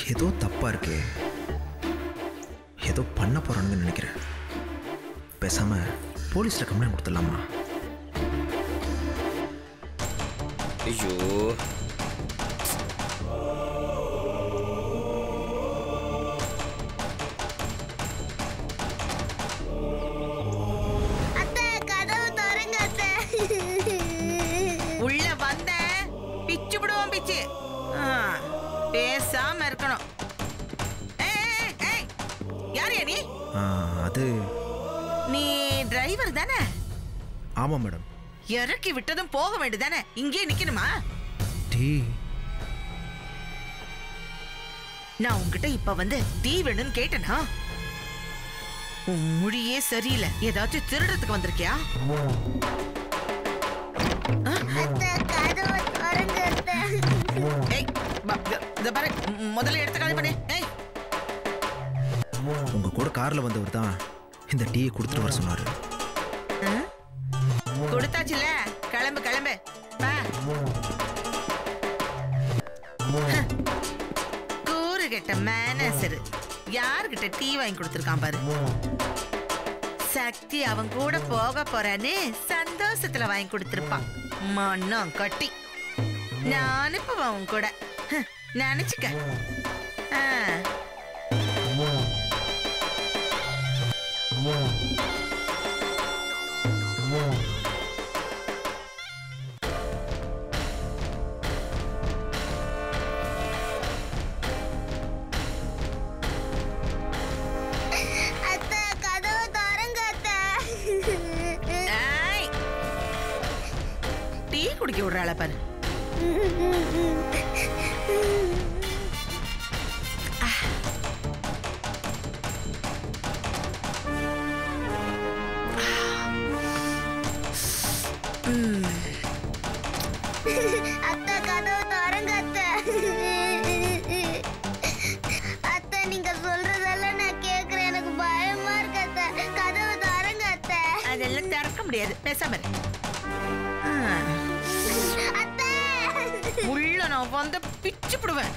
ஏதோ தப்பா இருக்கே ஏதோ பண்ண போறானுங்கன்னு நினைக்கிறேன் பேசாம போலீஸ்ல கம்ப்ளைண்ட் கொடுத்துடலாமா ஐயோ அத்தை கதவு திறங்க அத்தை உள்ள வந்த பிச்சு விடுவோம் பிச்சு ஆ, பேசாம இருக்கணும் ஏய், ஏய், ஏய், யாரு நீ ஆ, அது நீ டிரைவர் தானே ஆமா மேடம் இறக்கி விட்டதும் போக வேண்டியதானே இங்கேயே நிக்கணுமா டீ நான் உன்கிட்ட இப்ப வந்து டீ வேணும்னு கேட்டனா உன் மொழியே சரியில்லை ஏதாச்சும் திருடத்துக்கு வந்திருக்கியா அத்தை கதவு திறங்க அத்தை ஏய் ப- இத- இத பாரு ம், முதல்ல எடுத்து காலி பண்ணு ஏய் உங்க கூட கார்ல வந்தவர் தான் இந்த டீயை கொடுத்துட்டு வர சொன்னாரு கொடுத்தாச்சுல கிளம்பு கிளம்பு வா கூறு கெட்ட மேனேசர் யாருகிட்ட டீ வாங்கி கொடுத்துருக்கான் பாரு சக்தி அவன் கூட போக போறான்னு சந்தோஷத்துல வாங்கி கொடுத்துருப்பான் மண்ணம் கட்டி நான் அனுப்புவேன் உன் கூட ஹ், நினைச்சுக்க ஆ. அத்தை கதவு திறங்க அத்தை ஏய். டீ குடிக்க விடுறாள பாரு அத்தை கதவு திறங்க அத்தை அத்தை நீங்க சொல்றதெல்லாம் நான் கேக்குறேன் எனக்கு பயமா இருக்கு அத்தை கதவு திறங்க அத்தை அதெல்லாம் திறக்க முடியாது பேசாம இரு. ஆ. அத்தை உள்ள நான் வந்து பிச்சு போடுவேன்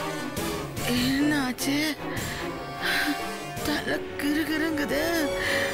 என்னாச்சு தலை கிருகிருங்குது